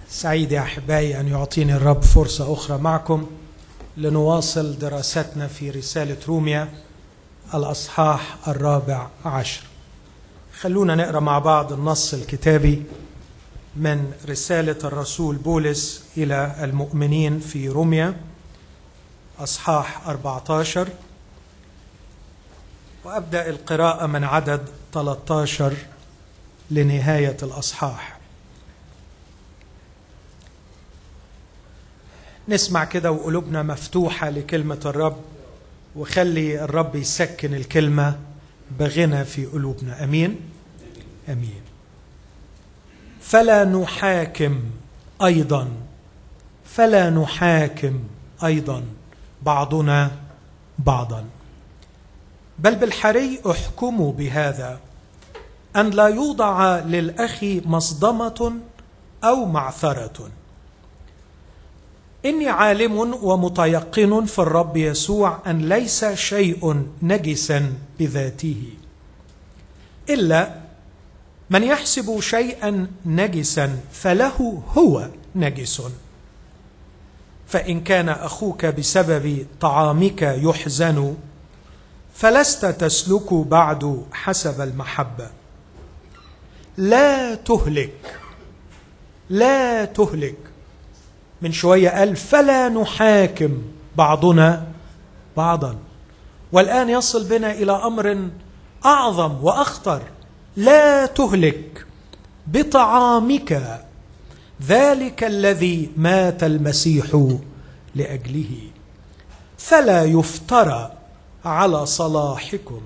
سعيد يا احبائي ان يعطيني الرب فرصه اخرى معكم لنواصل دراستنا في رساله روميا الاصحاح الرابع عشر خلونا نقرا مع بعض النص الكتابي من رساله الرسول بولس الى المؤمنين في روميا اصحاح 14 وابدا القراءه من عدد 13 لنهايه الاصحاح نسمع كده وقلوبنا مفتوحه لكلمه الرب وخلي الرب يسكن الكلمه بغنى في قلوبنا امين امين فلا نحاكم ايضا فلا نحاكم ايضا بعضنا بعضا بل بالحري احكموا بهذا ان لا يوضع للاخ مصدمه او معثره اني عالم ومتيقن في الرب يسوع ان ليس شيء نجسا بذاته الا من يحسب شيئا نجسا فله هو نجس فان كان اخوك بسبب طعامك يحزن فلست تسلك بعد حسب المحبه لا تهلك لا تهلك من شويه قال فلا نحاكم بعضنا بعضا والان يصل بنا الى امر اعظم واخطر لا تهلك بطعامك ذلك الذي مات المسيح لاجله فلا يفترى على صلاحكم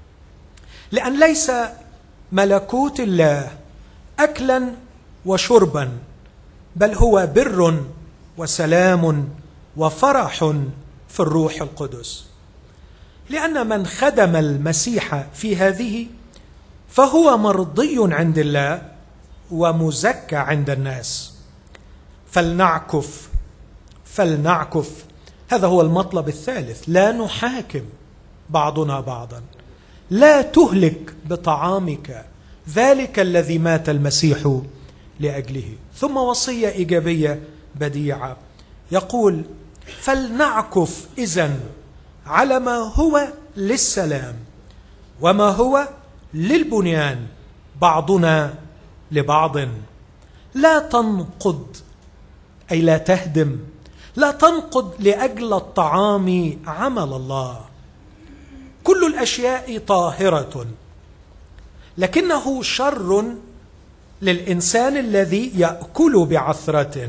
لان ليس ملكوت الله اكلا وشربا بل هو بر وسلام وفرح في الروح القدس لان من خدم المسيح في هذه فهو مرضي عند الله ومزكى عند الناس فلنعكف فلنعكف هذا هو المطلب الثالث لا نحاكم بعضنا بعضا لا تهلك بطعامك ذلك الذي مات المسيح لاجله ثم وصيه ايجابيه بديعه يقول فلنعكف اذا على ما هو للسلام وما هو للبنيان بعضنا لبعض لا تنقض اي لا تهدم لا تنقض لاجل الطعام عمل الله كل الاشياء طاهره لكنه شر للانسان الذي ياكل بعثره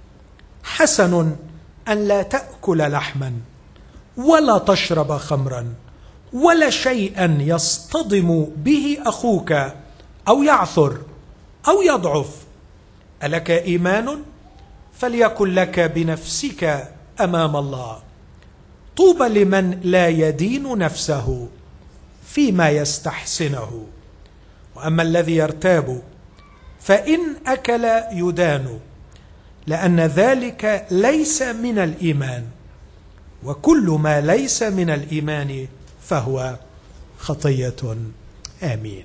حسن ان لا تاكل لحما ولا تشرب خمرا ولا شيئا يصطدم به اخوك او يعثر او يضعف الك ايمان فليكن لك بنفسك امام الله طوبى لمن لا يدين نفسه فيما يستحسنه واما الذي يرتاب فان اكل يدان لان ذلك ليس من الايمان وكل ما ليس من الايمان فهو خطيه امين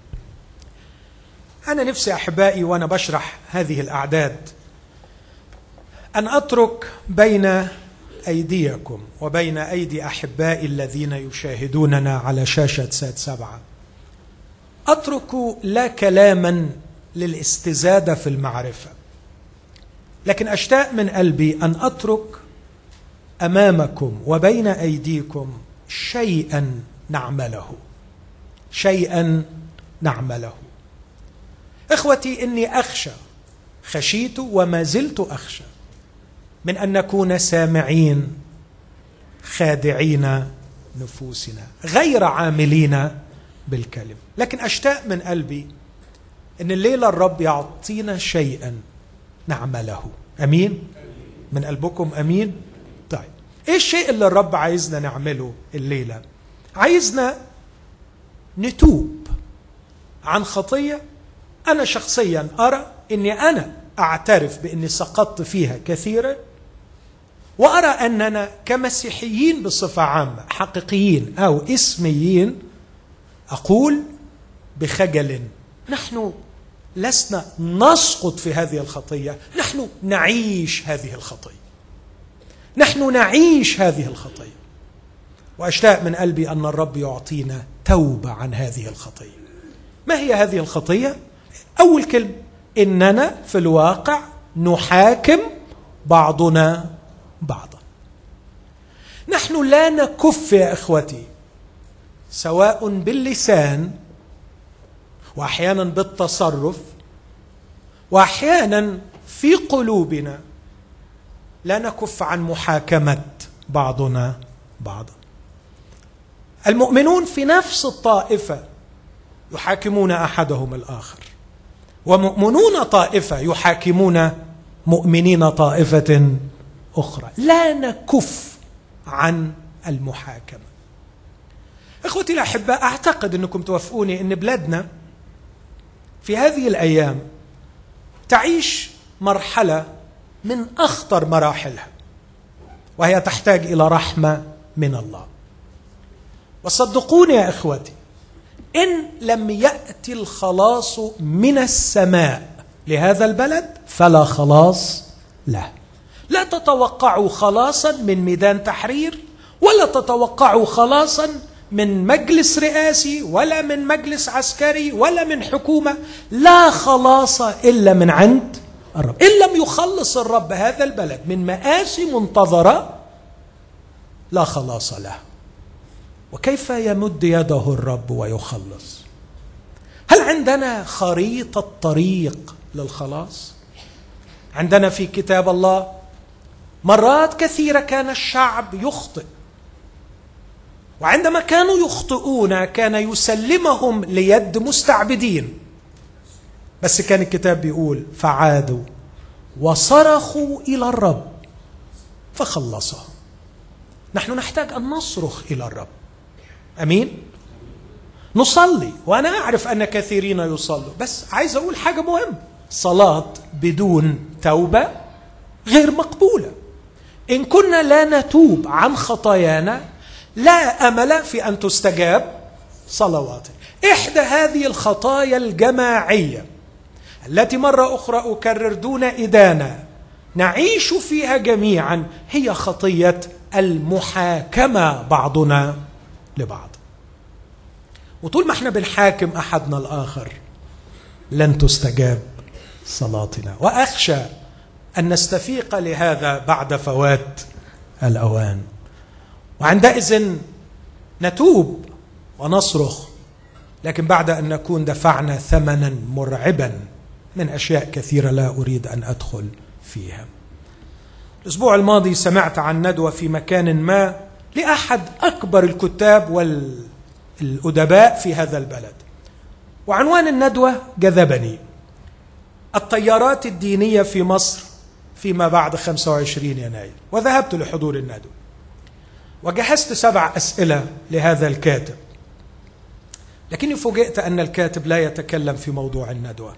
انا نفسي احبائي وانا بشرح هذه الاعداد ان اترك بين ايديكم وبين ايدي احبائي الذين يشاهدوننا على شاشه سات سبعه اترك لا كلاما للاستزاده في المعرفه لكن اشتاق من قلبي ان اترك امامكم وبين ايديكم شيئا نعمله شيئا نعمله اخوتي اني اخشى خشيت وما زلت اخشى من ان نكون سامعين خادعين نفوسنا غير عاملين بالكلمه لكن اشتاق من قلبي ان الليله الرب يعطينا شيئا نعمله امين من قلبكم امين طيب ايه الشيء اللي الرب عايزنا نعمله الليله عايزنا نتوب عن خطيه انا شخصيا ارى اني انا اعترف باني سقطت فيها كثيرا وارى اننا كمسيحيين بصفه عامه حقيقيين او اسميين اقول بخجل نحن لسنا نسقط في هذه الخطيه نحن نعيش هذه الخطيه نحن نعيش هذه الخطيه واشتاق من قلبي ان الرب يعطينا توبه عن هذه الخطيه ما هي هذه الخطيه اول كلمه اننا في الواقع نحاكم بعضنا بعضا نحن لا نكف يا اخوتي سواء باللسان واحيانا بالتصرف واحيانا في قلوبنا لا نكف عن محاكمه بعضنا بعضا المؤمنون في نفس الطائفه يحاكمون احدهم الاخر ومؤمنون طائفه يحاكمون مؤمنين طائفه اخرى لا نكف عن المحاكمه اخوتي الاحباء اعتقد انكم توافقوني ان بلادنا في هذه الايام تعيش مرحله من اخطر مراحلها وهي تحتاج الى رحمه من الله وصدقوني يا اخوتي ان لم ياتي الخلاص من السماء لهذا البلد فلا خلاص له لا تتوقعوا خلاصا من ميدان تحرير ولا تتوقعوا خلاصا من مجلس رئاسي ولا من مجلس عسكري ولا من حكومه لا خلاص الا من عند الرب ان لم يخلص الرب هذا البلد من مآسي منتظره لا خلاص له وكيف يمد يده الرب ويخلص هل عندنا خريطه طريق للخلاص عندنا في كتاب الله مرات كثيره كان الشعب يخطئ وعندما كانوا يخطئون كان يسلمهم ليد مستعبدين بس كان الكتاب بيقول فعادوا وصرخوا الى الرب فخلصهم نحن نحتاج ان نصرخ الى الرب امين نصلي وانا اعرف ان كثيرين يصلوا بس عايز اقول حاجه مهمه صلاه بدون توبه غير مقبوله ان كنا لا نتوب عن خطايانا لا امل في ان تستجاب صلواتنا احدى هذه الخطايا الجماعيه التي مره اخرى اكرر دون ادانه نعيش فيها جميعا هي خطيه المحاكمه بعضنا لبعض وطول ما احنا بنحاكم احدنا الاخر لن تستجاب صلاتنا واخشى ان نستفيق لهذا بعد فوات الاوان وعندئذ نتوب ونصرخ لكن بعد ان نكون دفعنا ثمنا مرعبا من اشياء كثيره لا اريد ان ادخل فيها الاسبوع الماضي سمعت عن ندوه في مكان ما لاحد اكبر الكتاب والادباء في هذا البلد وعنوان الندوه جذبني التيارات الدينيه في مصر فيما بعد 25 يناير وذهبت لحضور الندوه وجهزت سبع اسئله لهذا الكاتب لكني فوجئت ان الكاتب لا يتكلم في موضوع الندوه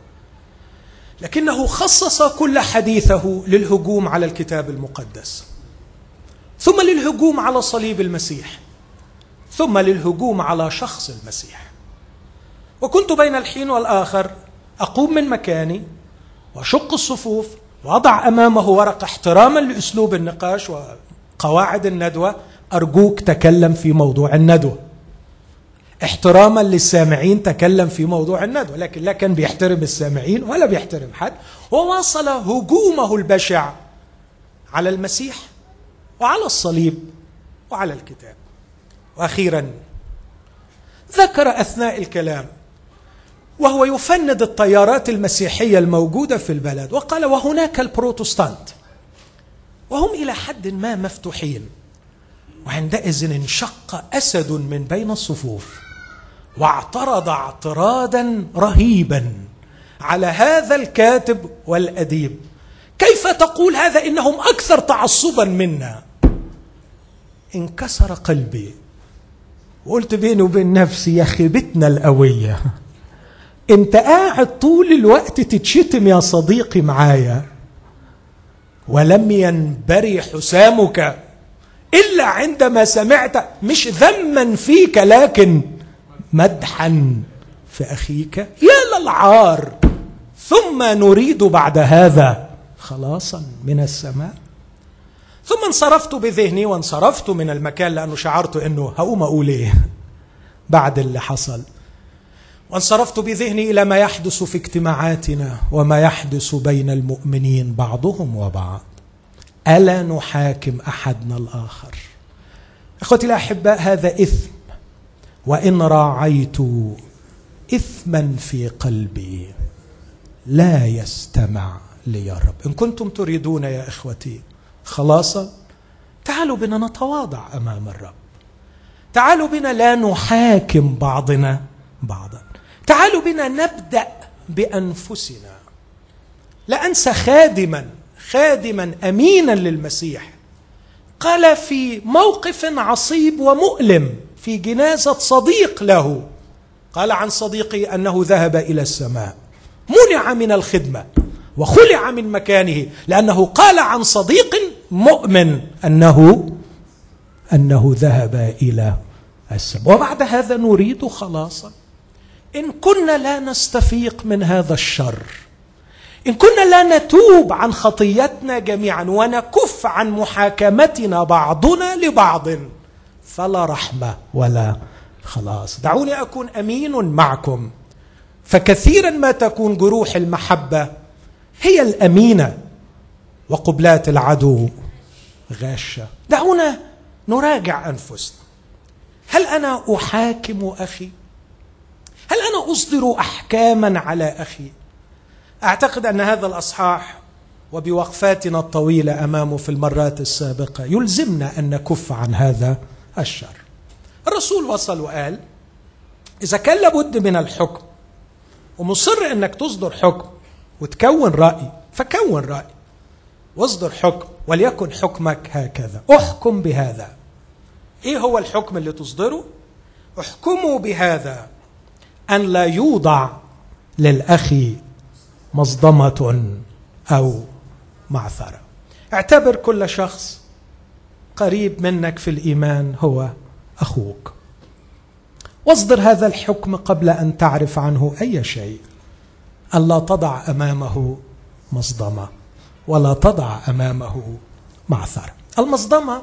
لكنه خصص كل حديثه للهجوم على الكتاب المقدس ثم للهجوم على صليب المسيح ثم للهجوم على شخص المسيح وكنت بين الحين والاخر اقوم من مكاني واشق الصفوف واضع امامه ورقه احتراما لاسلوب النقاش وقواعد الندوه ارجوك تكلم في موضوع الندوه احتراما للسامعين تكلم في موضوع الندوه لكن لا كان بيحترم السامعين ولا بيحترم حد وواصل هجومه البشع على المسيح وعلى الصليب وعلى الكتاب واخيرا ذكر اثناء الكلام وهو يفند التيارات المسيحيه الموجوده في البلد وقال وهناك البروتستانت وهم الى حد ما مفتوحين وعندئذ انشق اسد من بين الصفوف واعترض اعتراضا رهيبا على هذا الكاتب والاديب كيف تقول هذا انهم اكثر تعصبا منا انكسر قلبي وقلت بيني وبين نفسي يا خيبتنا القويه انت قاعد طول الوقت تتشتم يا صديقي معايا ولم ينبري حسامك الا عندما سمعت مش ذما فيك لكن مدحا في اخيك يا للعار ثم نريد بعد هذا خلاصا من السماء ثم انصرفت بذهني وانصرفت من المكان لانه شعرت انه هقوم اقول ايه بعد اللي حصل وانصرفت بذهني الى ما يحدث في اجتماعاتنا وما يحدث بين المؤمنين بعضهم وبعض الا نحاكم احدنا الاخر اخوتي الاحباء هذا اثم وان راعيت اثما في قلبي لا يستمع لي الرب ان كنتم تريدون يا اخوتي خلاصا تعالوا بنا نتواضع امام الرب تعالوا بنا لا نحاكم بعضنا بعضا تعالوا بنا نبدا بانفسنا لا انسى خادما خادما امينا للمسيح قال في موقف عصيب ومؤلم في جنازه صديق له قال عن صديقي انه ذهب الى السماء منع من الخدمه وخلع من مكانه لانه قال عن صديق مؤمن انه انه ذهب الى السماء وبعد هذا نريد خلاصا ان كنا لا نستفيق من هذا الشر ان كنا لا نتوب عن خطيتنا جميعا ونكف عن محاكمتنا بعضنا لبعض فلا رحمه ولا خلاص دعوني اكون امين معكم فكثيرا ما تكون جروح المحبه هي الامينه وقبلات العدو غاشه دعونا نراجع انفسنا هل انا احاكم اخي هل انا اصدر احكاما على اخي اعتقد ان هذا الاصحاح وبوقفاتنا الطويله امامه في المرات السابقه يلزمنا ان نكف عن هذا الشر الرسول وصل وقال اذا كان لابد من الحكم ومصر انك تصدر حكم وتكون راي فكون راي واصدر حكم وليكن حكمك هكذا احكم بهذا ايه هو الحكم اللي تصدره احكموا بهذا ان لا يوضع للاخ مصدمه او معثره اعتبر كل شخص قريب منك في الايمان هو اخوك واصدر هذا الحكم قبل ان تعرف عنه اي شيء الا تضع امامه مصدمه ولا تضع امامه معثره المصدمه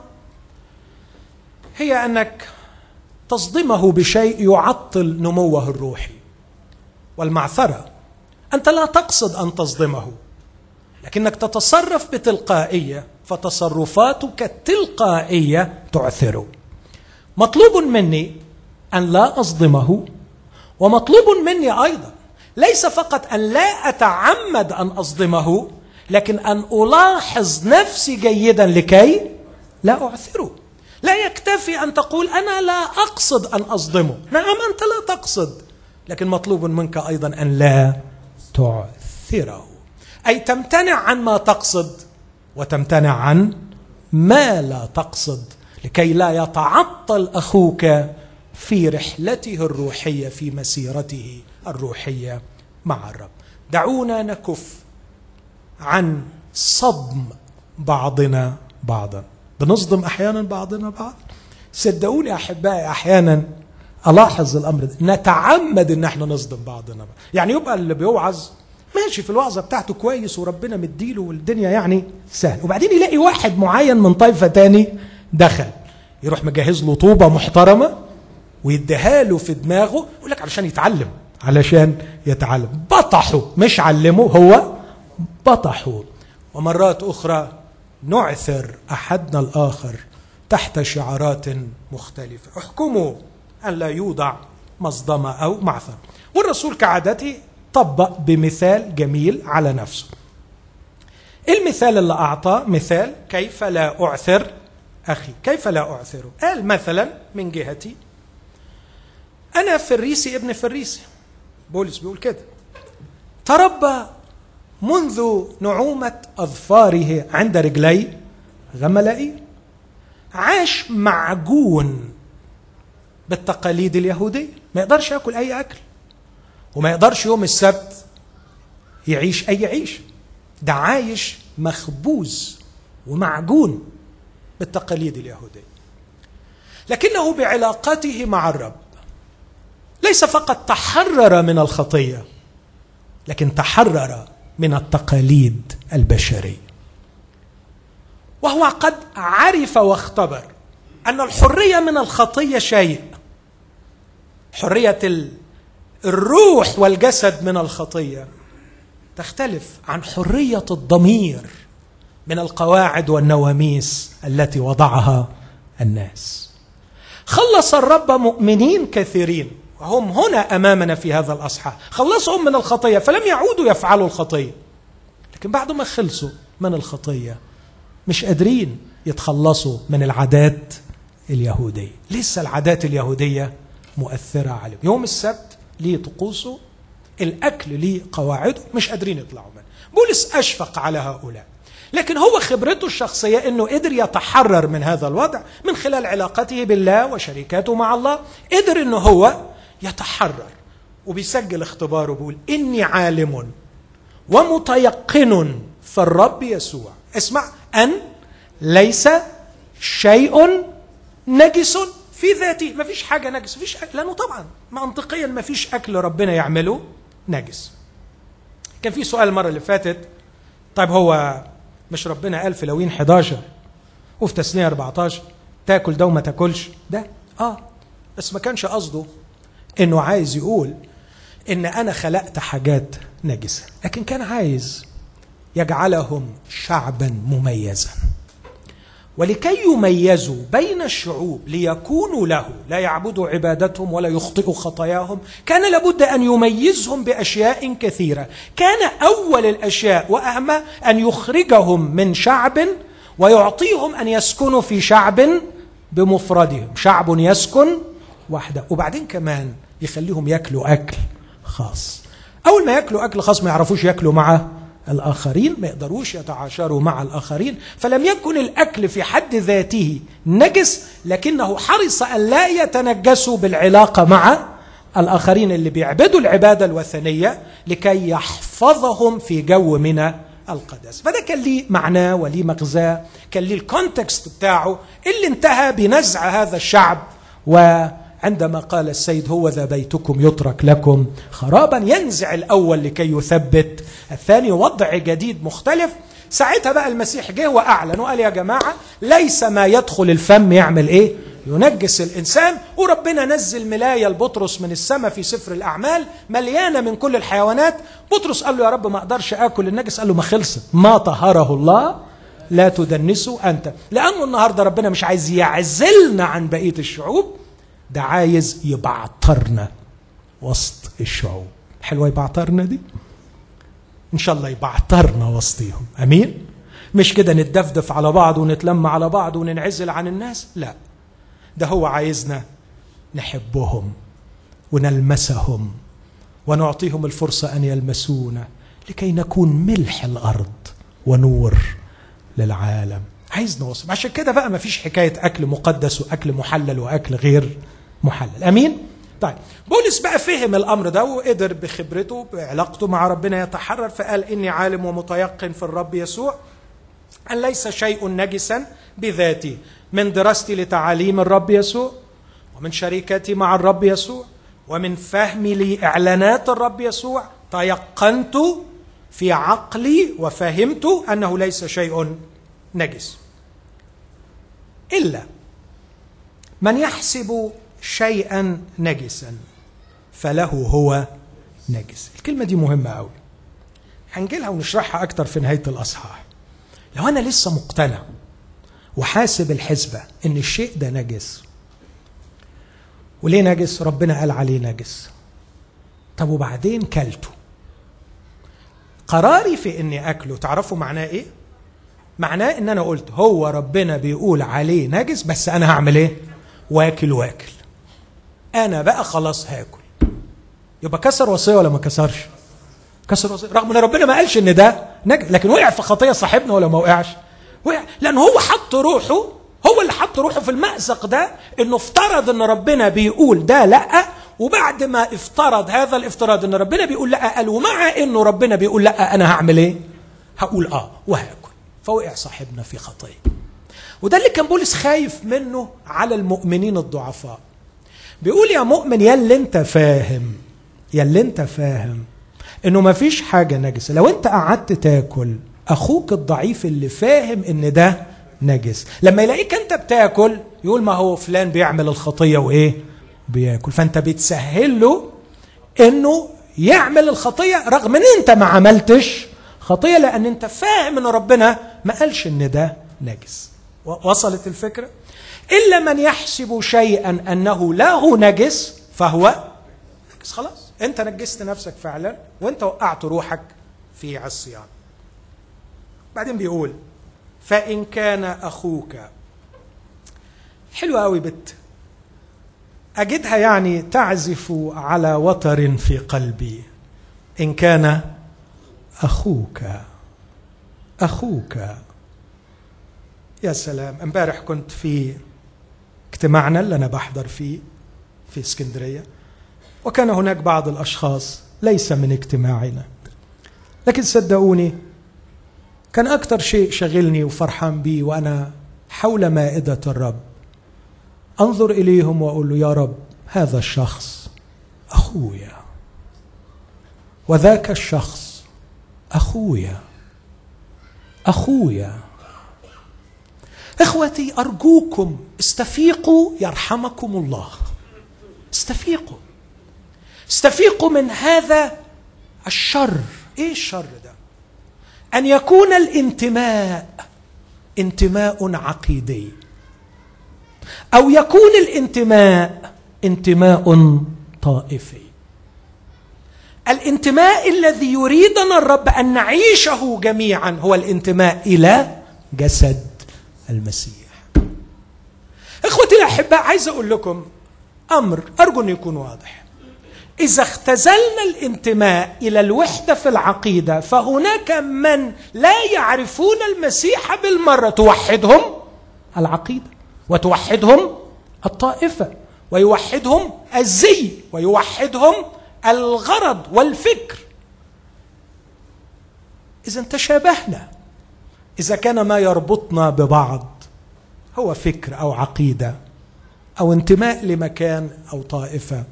هي انك تصدمه بشيء يعطل نموه الروحي والمعثره انت لا تقصد ان تصدمه لكنك تتصرف بتلقائيه فتصرفاتك التلقائيه تعثره مطلوب مني ان لا اصدمه ومطلوب مني ايضا ليس فقط ان لا اتعمد ان اصدمه لكن ان الاحظ نفسي جيدا لكي لا اعثره لا يكتفي ان تقول انا لا اقصد ان اصدمه نعم انت لا تقصد لكن مطلوب منك ايضا ان لا تعثره اي تمتنع عن ما تقصد وتمتنع عن ما لا تقصد لكي لا يتعطل اخوك في رحلته الروحيه في مسيرته الروحيه مع الرب دعونا نكف عن صدم بعضنا بعضا بنصدم احيانا بعضنا بعض صدقوني احبائي احيانا الاحظ الامر ده نتعمد ان احنا نصدم بعضنا بعض يعني يبقى اللي بيوعظ ماشي في الوعظه بتاعته كويس وربنا مديله والدنيا يعني سهل وبعدين يلاقي واحد معين من طائفه تاني دخل يروح مجهز له طوبه محترمه ويديها له في دماغه يقول لك علشان يتعلم علشان يتعلم بطحه مش علمه هو بطحه ومرات اخرى نعثر احدنا الاخر تحت شعارات مختلفه احكموا ان لا يوضع مصدمه او معثر والرسول كعادته طبق بمثال جميل على نفسه المثال اللي اعطاه مثال كيف لا اعثر اخي كيف لا اعثره قال مثلا من جهتي انا فريسي ابن فريسي بولس بيقول كده تربى منذ نعومة أظفاره عند رجلي غملائي عاش معجون بالتقاليد اليهودية ما يقدرش ياكل أي أكل وما يقدرش يوم السبت يعيش أي عيش ده عايش مخبوز ومعجون بالتقاليد اليهودية لكنه بعلاقته مع الرب ليس فقط تحرر من الخطية لكن تحرر من التقاليد البشريه وهو قد عرف واختبر ان الحريه من الخطيه شيء حريه الروح والجسد من الخطيه تختلف عن حريه الضمير من القواعد والنواميس التي وضعها الناس خلص الرب مؤمنين كثيرين وهم هنا امامنا في هذا الاصحاح خلصهم من الخطيه فلم يعودوا يفعلوا الخطيه لكن بعد ما خلصوا من الخطيه مش قادرين يتخلصوا من العادات اليهوديه لسه العادات اليهوديه مؤثره عليهم يوم السبت ليه طقوسه الاكل ليه قواعده مش قادرين يطلعوا منه بولس اشفق على هؤلاء لكن هو خبرته الشخصيه انه قدر يتحرر من هذا الوضع من خلال علاقته بالله وشركاته مع الله قدر انه هو يتحرر وبيسجل اختباره بيقول اني عالم ومتيقن في الرب يسوع اسمع ان ليس شيء نجس في ذاته ما فيش حاجه نجس فيش أكل لانه طبعا منطقيا ما فيش اكل ربنا يعمله نجس كان في سؤال المره اللي فاتت طيب هو مش ربنا قال في لوين 11 وفي تسنيه 14 تاكل ده وما تاكلش ده اه بس ما كانش قصده انه عايز يقول ان انا خلقت حاجات نجسه لكن كان عايز يجعلهم شعبا مميزا ولكي يميزوا بين الشعوب ليكونوا له لا يعبدوا عبادتهم ولا يخطئوا خطاياهم كان لابد ان يميزهم باشياء كثيره كان اول الاشياء واهمها ان يخرجهم من شعب ويعطيهم ان يسكنوا في شعب بمفردهم شعب يسكن وحده وبعدين كمان يخليهم ياكلوا اكل خاص اول ما ياكلوا اكل خاص ما يعرفوش ياكلوا معه الآخرين ما يقدروش يتعاشروا مع الآخرين فلم يكن الأكل في حد ذاته نجس لكنه حرص أن لا يتنجسوا بالعلاقة مع الآخرين اللي بيعبدوا العبادة الوثنية لكي يحفظهم في جو من القداسة فده كان ليه معناه وليه مغزاه كان ليه الكونتكست بتاعه اللي انتهى بنزع هذا الشعب و عندما قال السيد هو ذا بيتكم يترك لكم خرابا ينزع الاول لكي يثبت الثاني وضع جديد مختلف ساعتها بقى المسيح جه واعلن وقال يا جماعه ليس ما يدخل الفم يعمل ايه؟ ينجس الانسان وربنا نزل ملايه لبطرس من السماء في سفر الاعمال مليانه من كل الحيوانات بطرس قال له يا رب ما اقدرش اكل النجس قال له ما خلصت ما طهره الله لا تدنسه انت لانه النهارده ربنا مش عايز يعزلنا عن بقيه الشعوب ده عايز يبعترنا وسط الشعوب حلوه يبعترنا دي ان شاء الله يبعترنا وسطيهم امين مش كده نتدفدف على بعض ونتلم على بعض وننعزل عن الناس لا ده هو عايزنا نحبهم ونلمسهم ونعطيهم الفرصه ان يلمسونا لكي نكون ملح الارض ونور للعالم عايز نوصل عشان كده بقى ما فيش حكايه اكل مقدس واكل محلل واكل غير محلل امين طيب بولس بقى فهم الامر ده وقدر بخبرته بعلاقته مع ربنا يتحرر فقال اني عالم ومتيقن في الرب يسوع ان ليس شيء نجسا بذاتي من دراستي لتعاليم الرب يسوع ومن شركتي مع الرب يسوع ومن فهمي لاعلانات الرب يسوع تيقنت في عقلي وفهمت انه ليس شيء نجس الا من يحسب شيئا نجسا فله هو نجس الكلمة دي مهمة قوي هنجيلها ونشرحها أكتر في نهاية الأصحاح لو أنا لسه مقتنع وحاسب الحسبة إن الشيء ده نجس وليه نجس ربنا قال عليه نجس طب وبعدين كلته قراري في اني اكله تعرفوا معناه ايه معناه ان انا قلت هو ربنا بيقول عليه نجس بس انا هعمل ايه واكل واكل انا بقى خلاص هاكل يبقى كسر وصيه ولا ما كسرش كسر وصيه رغم ان ربنا ما قالش ان ده نجس لكن وقع في خطيه صاحبنا ولا ما وقعش وقع لان هو حط روحه هو اللي حط روحه في المأزق ده انه افترض ان ربنا بيقول ده لا وبعد ما افترض هذا الافتراض ان ربنا بيقول لا قال ومع انه ربنا بيقول لا انا هعمل ايه؟ هقول اه وهاكل فوقع صاحبنا في خطيه وده اللي كان بولس خايف منه على المؤمنين الضعفاء بيقول يا مؤمن يا اللي انت فاهم يا اللي انت فاهم انه ما فيش حاجه نجسه لو انت قعدت تاكل اخوك الضعيف اللي فاهم ان ده نجس لما يلاقيك انت بتاكل يقول ما هو فلان بيعمل الخطيه وايه بياكل فانت بتسهل له انه يعمل الخطيه رغم ان انت ما عملتش خطيه لان انت فاهم ان ربنا ما قالش ان ده نجس وصلت الفكره الا من يحسب شيئا انه له نجس فهو نجس خلاص انت نجست نفسك فعلا وانت وقعت روحك في عصيان بعدين بيقول فان كان اخوك حلوه قوي بت اجدها يعني تعزف على وتر في قلبي ان كان اخوك اخوك يا سلام امبارح كنت في اجتماعنا اللي انا بحضر فيه في اسكندريه وكان هناك بعض الاشخاص ليس من اجتماعنا لكن صدقوني كان اكثر شيء شغلني وفرحان بيه وانا حول مائده الرب انظر اليهم واقول له يا رب هذا الشخص اخويا وذاك الشخص اخويا اخويا اخوتي ارجوكم استفيقوا يرحمكم الله استفيقوا استفيقوا من هذا الشر ايه الشر ده ان يكون الانتماء انتماء عقيدي او يكون الانتماء انتماء طائفي الانتماء الذي يريدنا الرب ان نعيشه جميعا هو الانتماء الى جسد المسيح اخوتي الاحباء عايز اقول لكم امر ارجو ان يكون واضح اذا اختزلنا الانتماء الى الوحده في العقيده فهناك من لا يعرفون المسيح بالمره توحدهم العقيده وتوحدهم الطائفه ويوحدهم الزي ويوحدهم الغرض والفكر اذا تشابهنا اذا كان ما يربطنا ببعض هو فكر او عقيده او انتماء لمكان او طائفه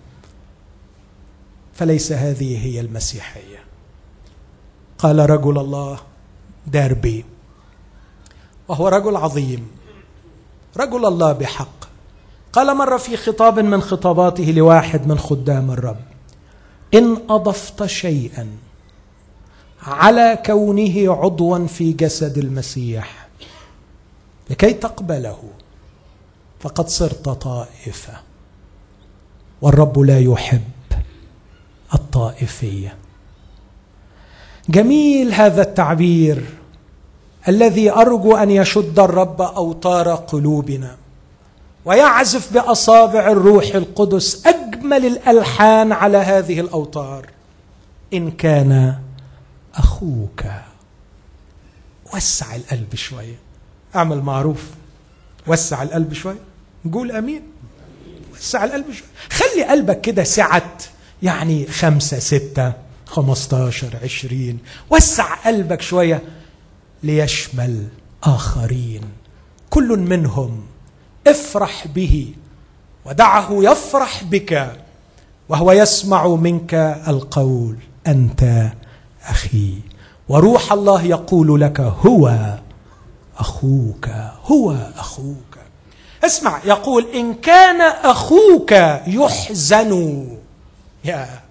فليس هذه هي المسيحيه قال رجل الله داربي وهو رجل عظيم رجل الله بحق قال مره في خطاب من خطاباته لواحد من خدام الرب ان اضفت شيئا على كونه عضوا في جسد المسيح لكي تقبله فقد صرت طائفه والرب لا يحب الطائفيه جميل هذا التعبير الذي ارجو ان يشد الرب اوتار قلوبنا ويعزف باصابع الروح القدس اجمل الالحان على هذه الاوتار ان كان اخوك وسع القلب شويه اعمل معروف وسع القلب شويه نقول امين وسع القلب شويه خلي قلبك كده سعه يعني خمسة ستة خمستاشر عشرين وسع قلبك شوية ليشمل آخرين كل منهم افرح به ودعه يفرح بك وهو يسمع منك القول أنت أخي وروح الله يقول لك هو أخوك هو أخوك اسمع يقول إن كان أخوك يحزن يا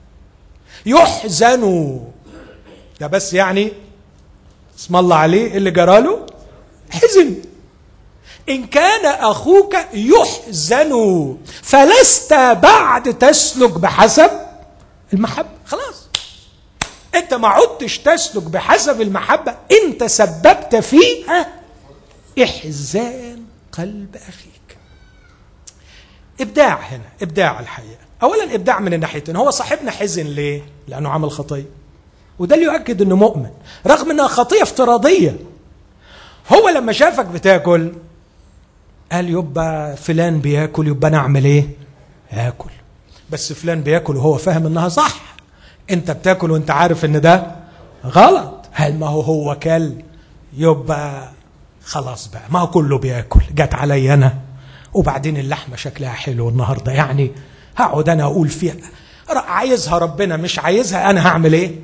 يحزن ده بس يعني اسم الله عليه اللي جراله حزن إن كان أخوك يحزن فلست بعد تسلك بحسب المحبة خلاص أنت ما عدتش تسلك بحسب المحبة أنت سببت فيه إحزان قلب أخيك إبداع هنا إبداع الحقيقة اولا ابداع من الناحيتين هو صاحبنا حزن ليه لانه عمل خطيه وده اللي يؤكد انه مؤمن رغم انها خطيه افتراضيه هو لما شافك بتاكل قال يبقى فلان بياكل يبقى انا اعمل ايه اكل بس فلان بياكل وهو فاهم انها صح انت بتاكل وانت عارف ان ده غلط هل ما هو هو كل يبقى خلاص بقى ما هو كله بياكل جت علي انا وبعدين اللحمه شكلها حلو النهارده يعني هقعد انا اقول فيها عايزها ربنا مش عايزها انا هعمل ايه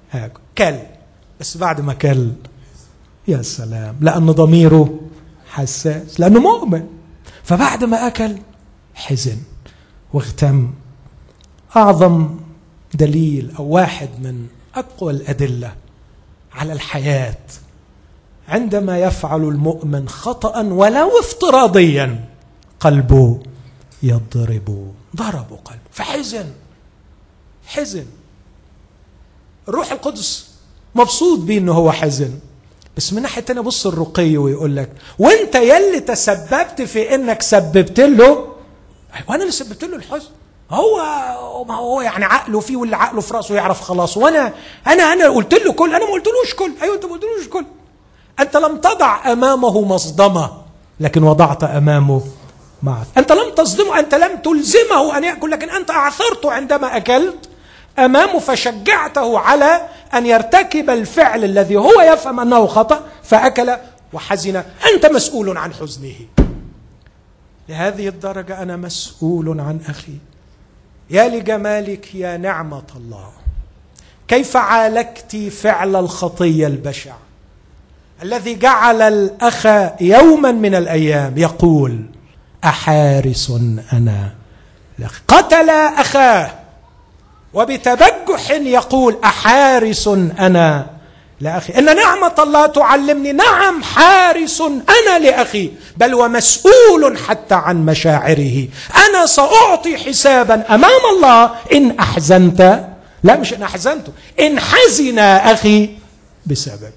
هاكل كل بس بعد ما كل يا سلام لأن ضميره حساس لأنه مؤمن فبعد ما أكل حزن واغتم أعظم دليل أو واحد من أقوى الأدلة على الحياة عندما يفعل المؤمن خطأ ولو افتراضيا قلبه يضرب ضربوا قلبه فحزن حزن الروح القدس مبسوط بيه انه هو حزن بس من ناحيه تانية بص الرقي ويقول لك وانت يلي تسببت في انك سببت له وانا اللي سببت له الحزن هو ما هو يعني عقله فيه واللي عقله في راسه يعرف خلاص وانا انا انا قلت له كل انا ما قلتلوش كل ايوه انت ما قلتلوش كل انت لم تضع امامه مصدمه لكن وضعت امامه معه انت لم تصدمه انت لم تلزمه ان ياكل لكن انت اعثرته عندما اكلت امامه فشجعته على ان يرتكب الفعل الذي هو يفهم انه خطا فاكل وحزن انت مسؤول عن حزنه لهذه الدرجه انا مسؤول عن اخي يا لجمالك يا نعمه الله كيف عالجت فعل الخطيه البشع الذي جعل الاخ يوما من الايام يقول احارس انا قتل اخاه وبتبجح يقول احارس انا لاخي ان نعمه الله تعلمني نعم حارس انا لاخي بل ومسؤول حتى عن مشاعره انا ساعطي حسابا امام الله ان احزنت لا مش ان احزنته ان حزن اخي بسبب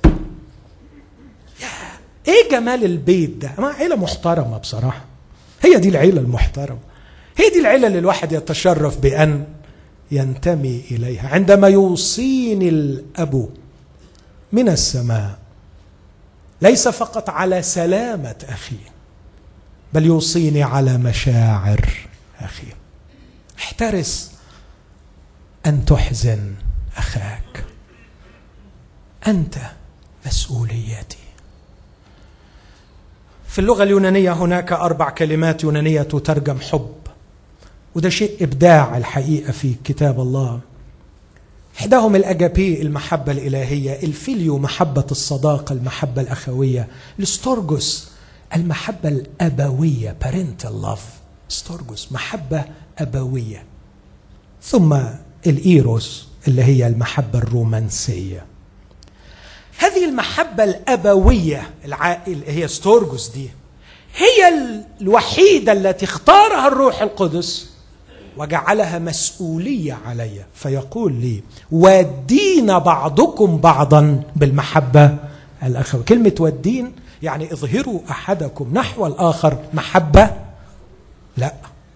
ايه جمال البيت ده ما عيله محترمه بصراحه هي دي العيله المحترمه هي دي العيله اللي الواحد يتشرف بان ينتمي اليها عندما يوصيني الاب من السماء ليس فقط على سلامه اخي بل يوصيني على مشاعر اخي احترس ان تحزن اخاك انت مسؤوليتي في اللغه اليونانيه هناك اربع كلمات يونانيه تترجم حب وده شيء ابداع الحقيقه في كتاب الله احداهم الاجابي المحبه الالهيه الفيليو محبه الصداقه المحبه الاخويه الاستورجوس المحبه الابويه parental love استورجوس محبه ابويه ثم الايروس اللي هي المحبه الرومانسيه هذه المحبه الابويه العائل هي ستورجوس دي هي الوحيده التي اختارها الروح القدس وجعلها مسؤوليه علي فيقول لي ودين بعضكم بعضا بالمحبه الاخوه كلمه ودين يعني اظهروا احدكم نحو الاخر محبه لا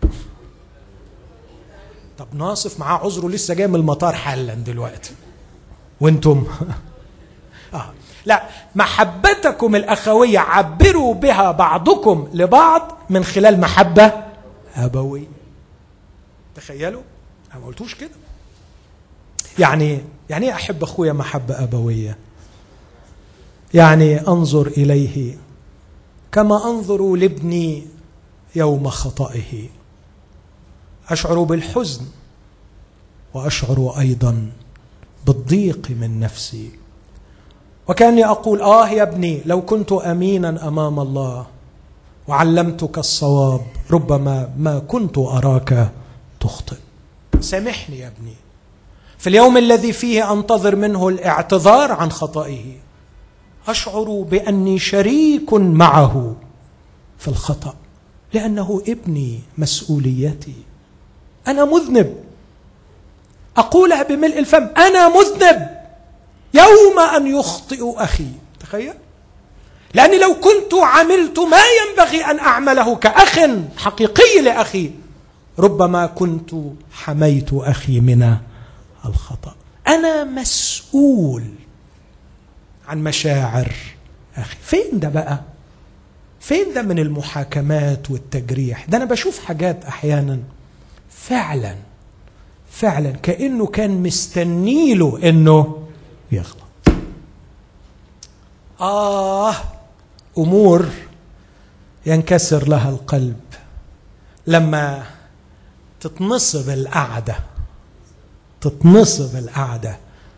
طب ناصف معاه عذره لسه جاي من المطار حالا دلوقتي وانتم آه. لا محبتكم الاخويه عبروا بها بعضكم لبعض من خلال محبه ابويه تخيلوا انا ما قلتوش كده يعني يعني ايه احب اخويا محبه ابويه يعني انظر اليه كما انظر لابني يوم خطئه اشعر بالحزن واشعر ايضا بالضيق من نفسي وكاني اقول اه يا ابني لو كنت امينا امام الله وعلمتك الصواب ربما ما كنت اراك تخطئ سامحني يا ابني في اليوم الذي فيه انتظر منه الاعتذار عن خطئه اشعر باني شريك معه في الخطا لانه ابني مسؤوليتي انا مذنب اقولها بملء الفم انا مذنب يوم ان يخطئ اخي تخيل لاني لو كنت عملت ما ينبغي ان اعمله كاخ حقيقي لاخي ربما كنت حميت اخي من الخطا انا مسؤول عن مشاعر اخي فين ده بقى فين ده من المحاكمات والتجريح ده انا بشوف حاجات احيانا فعلا فعلا كانه كان مستنيله انه يغلط اه امور ينكسر لها القلب لما تتنصب القعده تتنصب القعده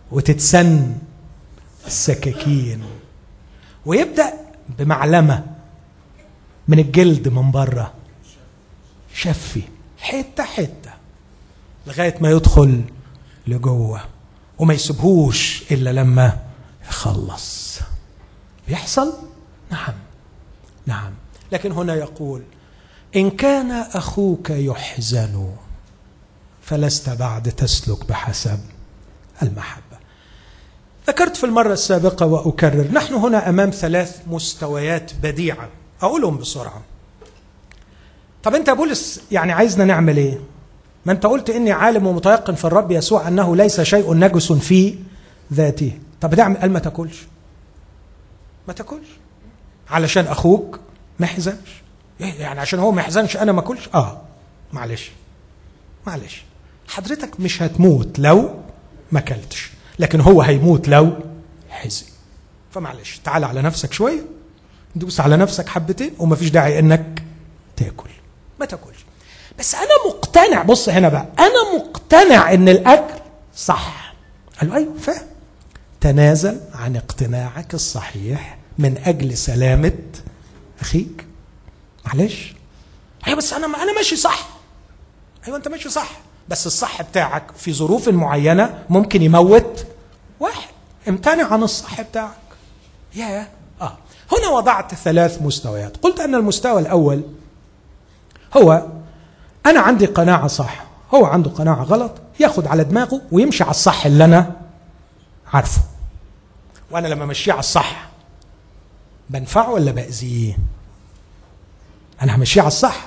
وتتسن السكاكين ويبدا بمعلمه من الجلد من بره شفي حته حته لغايه ما يدخل لجوه وما يسيبهوش الا لما يخلص بيحصل نعم نعم لكن هنا يقول ان كان اخوك يحزن فلست بعد تسلك بحسب المحبه ذكرت في المره السابقه واكرر نحن هنا امام ثلاث مستويات بديعه اقولهم بسرعه طب انت يا بولس يعني عايزنا نعمل ايه ما انت قلت اني عالم ومتيقن في الرب يسوع انه ليس شيء نجس في ذاته طب ده قال ما تاكلش ما تاكلش علشان اخوك ما يحزنش إيه يعني عشان هو ما يحزنش انا ما اكلش اه معلش معلش حضرتك مش هتموت لو ما اكلتش لكن هو هيموت لو حزن فمعلش تعال على نفسك شويه دوس على نفسك حبتين ومفيش داعي انك تاكل ما تاكلش بس انا مقتنع بص هنا بقى انا مقتنع ان الاكل صح قال له ايوه فاهم تنازل عن اقتناعك الصحيح من اجل سلامه اخيك معلش ايوه بس انا انا ماشي صح ايوه انت ماشي صح بس الصح بتاعك في ظروف معينه ممكن يموت واحد امتنع عن الصح بتاعك يا اه هنا وضعت ثلاث مستويات قلت ان المستوى الاول هو انا عندي قناعه صح هو عنده قناعه غلط ياخد على دماغه ويمشي على الصح اللي انا عارفه وانا لما امشيه على الصح بنفعه ولا باذيه انا همشيه على الصح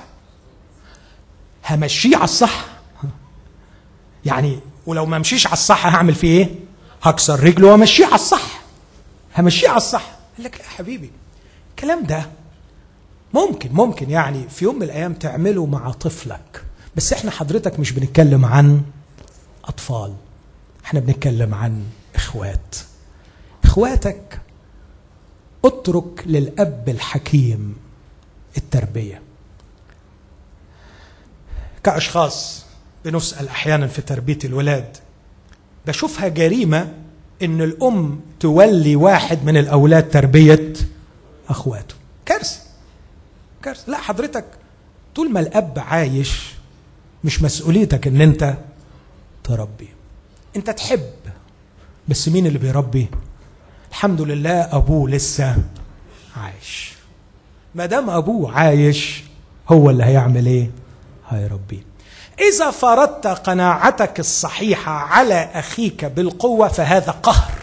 همشيه على الصح يعني ولو ما مشيش على الصح هعمل فيه ايه هكسر رجله وامشيه على الصح همشيه على الصح قال لك لا يا حبيبي الكلام ده ممكن ممكن يعني في يوم من الايام تعمله مع طفلك بس احنا حضرتك مش بنتكلم عن اطفال احنا بنتكلم عن اخوات اخواتك اترك للاب الحكيم التربيه كاشخاص بنسال احيانا في تربيه الولاد بشوفها جريمه ان الام تولي واحد من الاولاد تربيه اخواته كارثه كارثه لا حضرتك طول ما الاب عايش مش مسؤوليتك ان انت تربي انت تحب بس مين اللي بيربي الحمد لله ابوه لسه عايش ما دام ابوه عايش هو اللي هيعمل ايه هيربيه اذا فرضت قناعتك الصحيحه على اخيك بالقوه فهذا قهر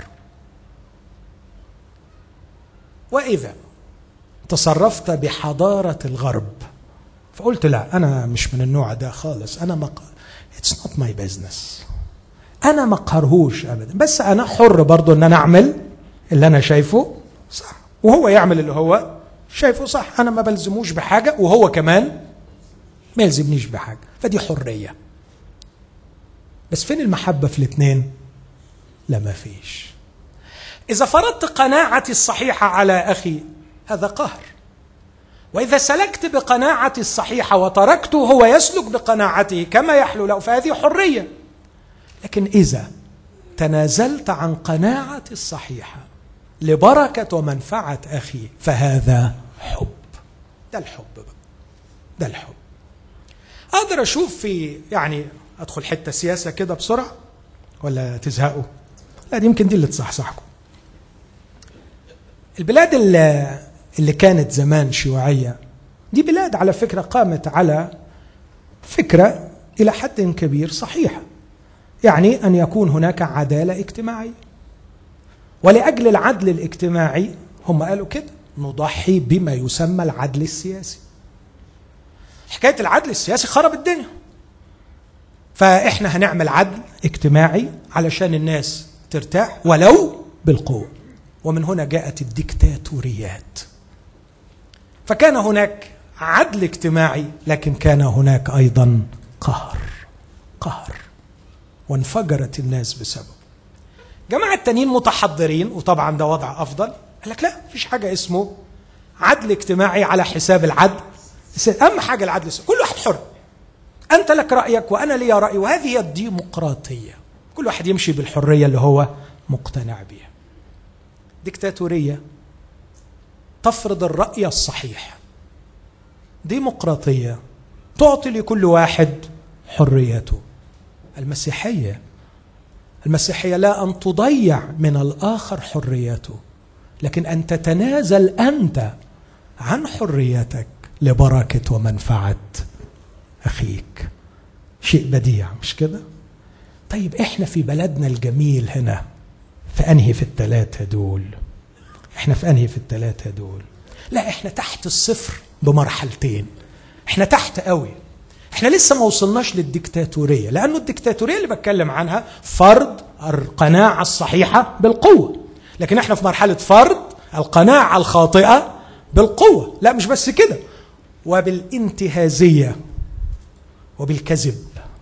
واذا تصرفت بحضاره الغرب فقلت لا انا مش من النوع ده خالص انا مق... اتس نوت ماي بزنس انا ما قهرهوش ابدا بس انا حر برضه ان انا اعمل اللي انا شايفه صح وهو يعمل اللي هو شايفه صح انا ما بلزموش بحاجه وهو كمان ما يلزمنيش بحاجه فدي حريه بس فين المحبه في الاثنين لا ما فيش اذا فرضت قناعتي الصحيحه على اخي هذا قهر واذا سلكت بقناعتي الصحيحه وتركته هو يسلك بقناعته كما يحلو له فهذه حريه لكن اذا تنازلت عن قناعتي الصحيحه لبركه ومنفعه اخي فهذا حب ده الحب بقى ده الحب اقدر اشوف في يعني ادخل حته سياسه كده بسرعه ولا تزهقوا لا دي يمكن دي اللي تصحصحكم البلاد اللي, اللي كانت زمان شيوعيه دي بلاد على فكره قامت على فكره الى حد كبير صحيحه يعني ان يكون هناك عداله اجتماعيه ولاجل العدل الاجتماعي هم قالوا كده نضحي بما يسمى العدل السياسي حكايه العدل السياسي خرب الدنيا فاحنا هنعمل عدل اجتماعي علشان الناس ترتاح ولو بالقوه ومن هنا جاءت الديكتاتوريات فكان هناك عدل اجتماعي لكن كان هناك ايضا قهر قهر وانفجرت الناس بسببه جماعة التانيين متحضرين وطبعا ده وضع افضل قال لك لا مفيش حاجه اسمه عدل اجتماعي على حساب العدل اهم حاجه العدل السياسي. كل واحد حر انت لك رايك وانا لي رايي وهذه هي الديمقراطيه كل واحد يمشي بالحريه اللي هو مقتنع بها ديكتاتوريه تفرض الراي الصحيح ديمقراطيه تعطي لكل واحد حريته المسيحيه المسيحيه لا ان تضيع من الاخر حريته لكن ان تتنازل انت عن حريتك لبركه ومنفعه اخيك شيء بديع مش كده طيب احنا في بلدنا الجميل هنا في انهي في الثلاثه دول احنا في انهي في الثلاثه دول لا احنا تحت الصفر بمرحلتين احنا تحت قوي احنا لسه ما وصلناش للديكتاتوريه لانه الديكتاتوريه اللي بتكلم عنها فرض القناعه الصحيحه بالقوه لكن احنا في مرحله فرض القناعه الخاطئه بالقوه لا مش بس كده وبالانتهازيه وبالكذب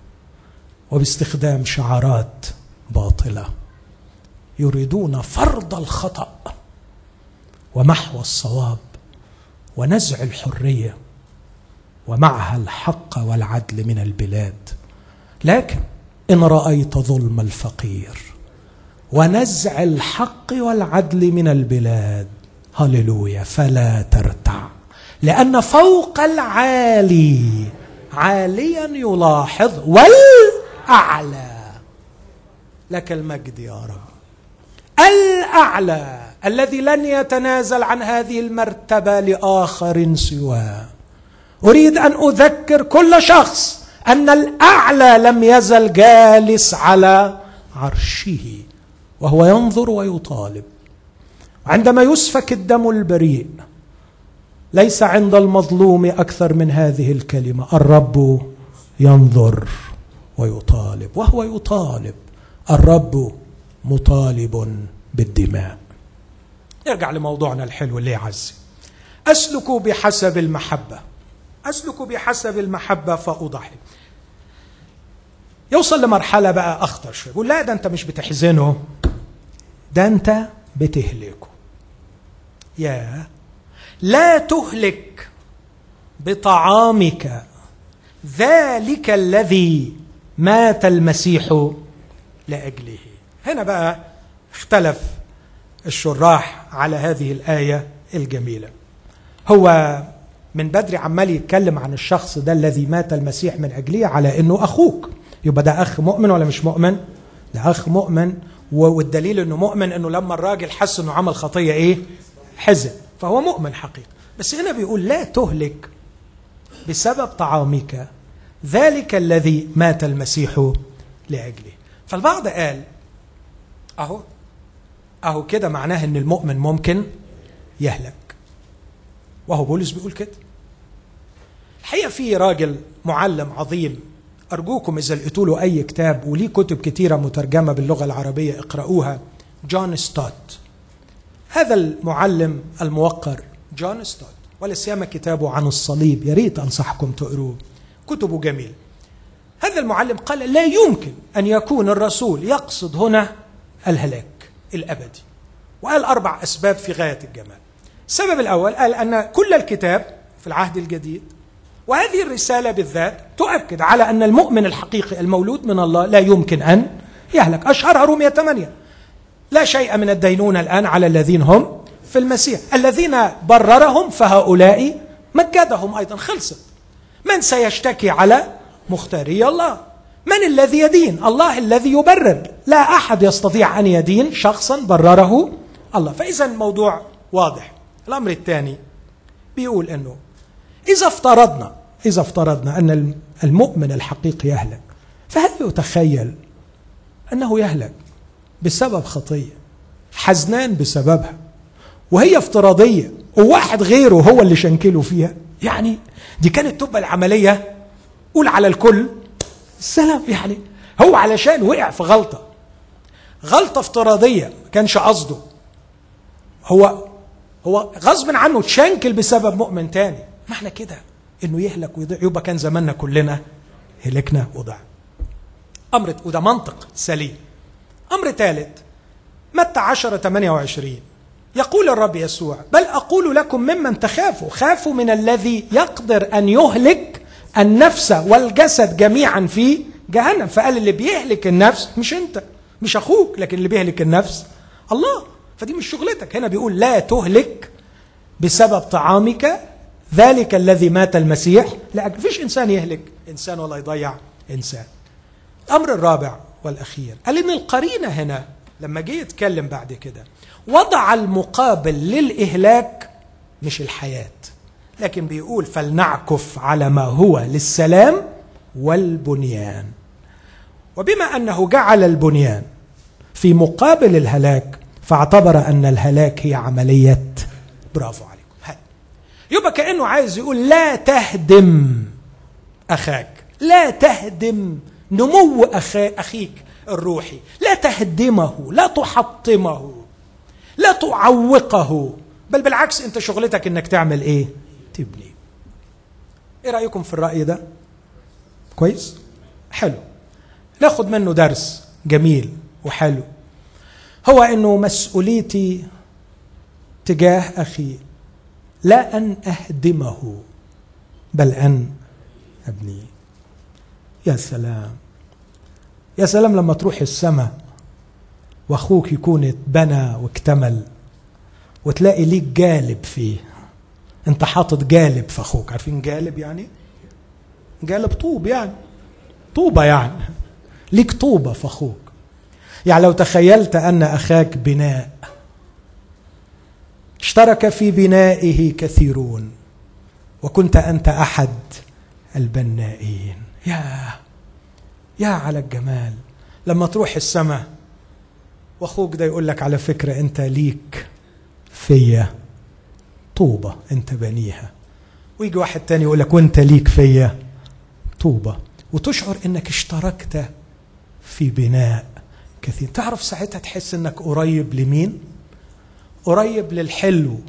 وباستخدام شعارات باطله يريدون فرض الخطا ومحو الصواب ونزع الحريه ومعها الحق والعدل من البلاد لكن ان رايت ظلم الفقير ونزع الحق والعدل من البلاد هللويا فلا ترتع لان فوق العالي عاليا يلاحظ والاعلى لك المجد يا رب الاعلى الذي لن يتنازل عن هذه المرتبه لاخر سواه اريد ان اذكر كل شخص ان الاعلى لم يزل جالس على عرشه وهو ينظر ويطالب عندما يسفك الدم البريء ليس عند المظلوم اكثر من هذه الكلمه الرب ينظر ويطالب وهو يطالب الرب مطالب بالدماء نرجع لموضوعنا الحلو اللي يعزي اسلك بحسب المحبه اسلك بحسب المحبه فاضحي يوصل لمرحله بقى اخطر شويه يقول لا ده انت مش بتحزنه ده انت بتهلكه يا لا تهلك بطعامك ذلك الذي مات المسيح لاجله هنا بقى اختلف الشراح على هذه الايه الجميله هو من بدري عمال يتكلم عن الشخص ده الذي مات المسيح من اجله على انه اخوك يبقى ده اخ مؤمن ولا مش مؤمن ده اخ مؤمن والدليل انه مؤمن انه لما الراجل حس انه عمل خطيه ايه حزن فهو مؤمن حقيقي بس هنا بيقول لا تهلك بسبب طعامك ذلك الذي مات المسيح لاجله فالبعض قال اهو اهو كده معناه ان المؤمن ممكن يهلك وهو بولس بيقول كده الحقيقه في راجل معلم عظيم ارجوكم اذا لقيتوا له اي كتاب وليه كتب كتيره مترجمه باللغه العربيه اقرأوها جون ستوت هذا المعلم الموقر جون ستوت ولا سيما كتابه عن الصليب يا ريت انصحكم تقروه كتبه جميل هذا المعلم قال لا يمكن ان يكون الرسول يقصد هنا الهلاك الابدي وقال اربع اسباب في غايه الجمال السبب الاول قال ان كل الكتاب في العهد الجديد وهذه الرساله بالذات تؤكد على ان المؤمن الحقيقي المولود من الله لا يمكن ان يهلك اشهرها رومية 8 لا شيء من الدينونة الآن على الذين هم في المسيح الذين بررهم فهؤلاء مجدهم أيضا خلصت من سيشتكي على مختاري الله من الذي يدين الله الذي يبرر لا أحد يستطيع أن يدين شخصا برره الله فإذا الموضوع واضح الأمر الثاني بيقول أنه إذا افترضنا إذا افترضنا أن المؤمن الحقيقي يهلك فهل يتخيل أنه يهلك بسبب خطيه حزنان بسببها وهي افتراضيه وواحد غيره هو اللي شنكله فيها يعني دي كانت تبقى العمليه قول على الكل سلام يعني هو علشان وقع في غلطه غلطه افتراضيه ما كانش قصده هو هو غصب عنه تشنكل بسبب مؤمن تاني ما احنا كده انه يهلك ويضيع يبقى كان زماننا كلنا هلكنا وضع امر وده منطق سليم أمر ثالث متى عشرة 28 يقول الرب يسوع بل أقول لكم ممن تخافوا خافوا من الذي يقدر أن يهلك النفس والجسد جميعا في جهنم فقال اللي بيهلك النفس مش أنت مش اخوك لكن اللي بيهلك النفس الله فدي مش شغلتك هنا بيقول لا تهلك بسبب طعامك ذلك الذي مات المسيح لا فيش انسان يهلك انسان ولا يضيع انسان الامر الرابع والاخير قال ان القرينه هنا لما جه يتكلم بعد كده وضع المقابل للاهلاك مش الحياه لكن بيقول فلنعكف على ما هو للسلام والبنيان وبما انه جعل البنيان في مقابل الهلاك فاعتبر ان الهلاك هي عمليه برافو عليكم هل. يبقى كانه عايز يقول لا تهدم اخاك لا تهدم نمو اخيك الروحي لا تهدمه لا تحطمه لا تعوقه بل بالعكس انت شغلتك انك تعمل ايه تبني ايه رايكم في الراي ده كويس حلو ناخد منه درس جميل وحلو هو انه مسؤوليتي تجاه اخي لا ان اهدمه بل ان ابنيه يا سلام يا سلام لما تروح السماء واخوك يكون اتبنى واكتمل وتلاقي ليك جالب فيه انت حاطط جالب في اخوك عارفين جالب يعني جالب طوب يعني طوبه يعني ليك طوبه في اخوك يعني لو تخيلت ان اخاك بناء اشترك في بنائه كثيرون وكنت انت احد البنائين يا يا على الجمال لما تروح السماء واخوك ده يقول لك على فكره انت ليك فيا طوبه انت بنيها ويجي واحد تاني يقول لك وانت ليك فيا طوبه وتشعر انك اشتركت في بناء كثير تعرف ساعتها تحس انك قريب لمين قريب للحلو